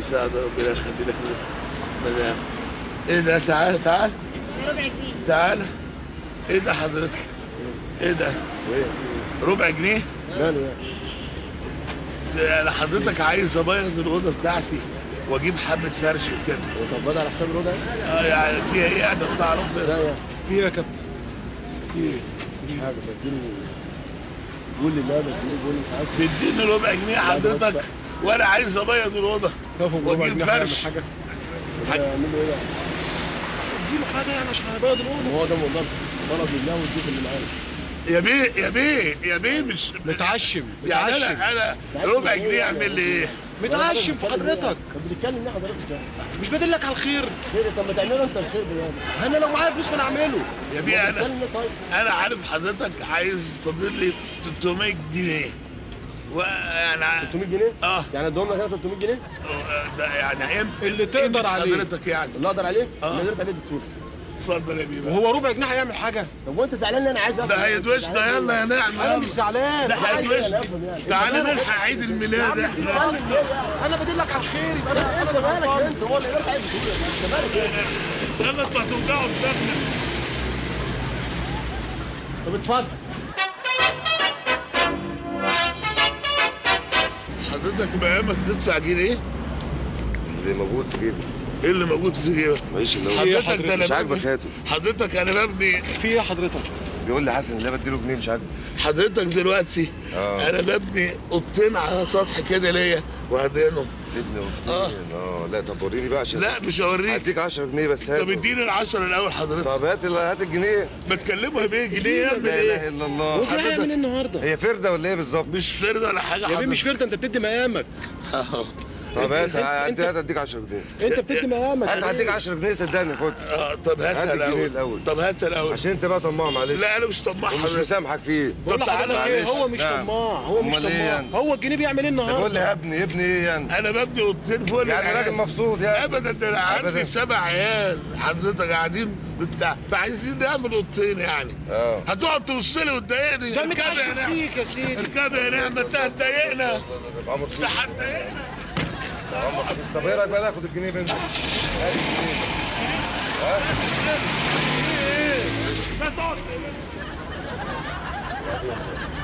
المساعدة ربنا يخلي لك مدام ايه ده تعال تعال ده ربع جنيه تعال ايه ده حضرتك ايه ده ربع جنيه ماله يعني ده انا حضرتك عايز ابيض الاوضه بتاعتي واجيب حبه فرش وكده طب بدأ على حساب الوضع اه يعني فيها ايه ادب بتاع ربنا لا يعني فيها يا كابتن مفيش حاجه بديني قول لي لا بديني قول لي مش عارف تديني ربع جنيه حضرتك وانا عايز ابيض الاوضه هو ربع واجيب جنيه هيعمل فرش حاجه اعمل له ايه يعني اديله حاجه يعني عشان هيبيض الاوضه ما هو ده موضوع طلب لله والضيف اللي معانا يا بيه يا بيه يا بيه مش متعشم يعني متعشم انا انا ربع جنيه يعمل لي ايه؟ متعشم في حضرتك طب بتتكلم ليه حضرتك يعني مش بدلك على الخير خير طب ما تعمله انت الخير ده يعني انا لو معايا فلوس ما انا اعمله يا بيه انا بتتكلم ليه طيب انا عارف حضرتك عايز فاضل لي 300 جنيه وانا 300 جنيه اه يعني ادهم لك 300 جنيه ده يعني ام اللي تقدر عليه. حضرتك يعني اللي اقدر عليه آه. اللي قدرت عليه دكتور اتفضل يا بيه بقى. وهو ربع جنيه هيعمل حاجه طب وانت زعلان ليه انا عايز ده هيدوشنا يلا يا نعمة انا مش زعلان ده عايز هيدوشنا أفهم يعني. تعالى نلحق عيد الميلاد احنا انا بدلك على الخير يبقى انا انت انا مالك غلطان. انت هو اللي قدرت عليه دكتور انت مالك انت يلا انتوا هتوجعوا دماغنا طب اتفضل حضرتك مقامك تدفع جنيه اللي موجود في جيبي ايه اللي موجود في جيبك معيش اللي هو إيه يا حضرتك ده مش انا عاجبك ببني هاته حضرتك انا ببني في ايه حضرتك بيقول لي حسن اللي بديله جنيه مش عاجبك حضرتك دلوقتي آه. انا ببني اوضتين على سطح كده ليا وهدينهم ابني واختين اه لا طب وريني بقى عشان لا مش هوريك هديك 10 جنيه بس طب هاته اديني العشرة الاول حضرتك طب هات ال- هات الجنيه بتكلموا يا بيه جنيه يا ابني لا اله ايه الا هو الله كده هيعمل ايه النهارده هي فرده ولا ايه بالظبط مش فرد ولا حاجه يا بيه مش حضرتك. فرده انت بتدي مقامك أهو. طب هات أنت- هات هات اديك 10 جنيه انت بتدي مقامك هات هديك 10 جنيه صدقني خد اه طب هاتها هات الجنيه الاول الأول. طب هاتها الاول عشان انت بقى طماع معلش لا انا مش طماع ومش حضرتك مسامحك فيه بقول طب تعالى لحضرتك ايه معلش. هو مش نعم. طماع هو مش أمال إيه طماع يعني؟ هو الجنيه بيعمل ايه ده بيقول لي النهارده يا ابني ابني ايه يعني انا ببني اوضتين فوق يعني العيال. راجل مبسوط يعني ابدا ده انا عندي أبداً. سبع عيال حضرتك قاعدين بتاع فعايزين نعمل اوضتين يعني اه هتقعد توصلي وتضايقني ده اركبي يا متعشم نعمة فيك يا سيدي اركبي يا نعمة انت هتضايقنا يبقى انت مبسوط هتضايقنا يبقى مبسوط. طب ايه رايك بقى ناخد الجنيه بنتك هات الجنيه لا تقعد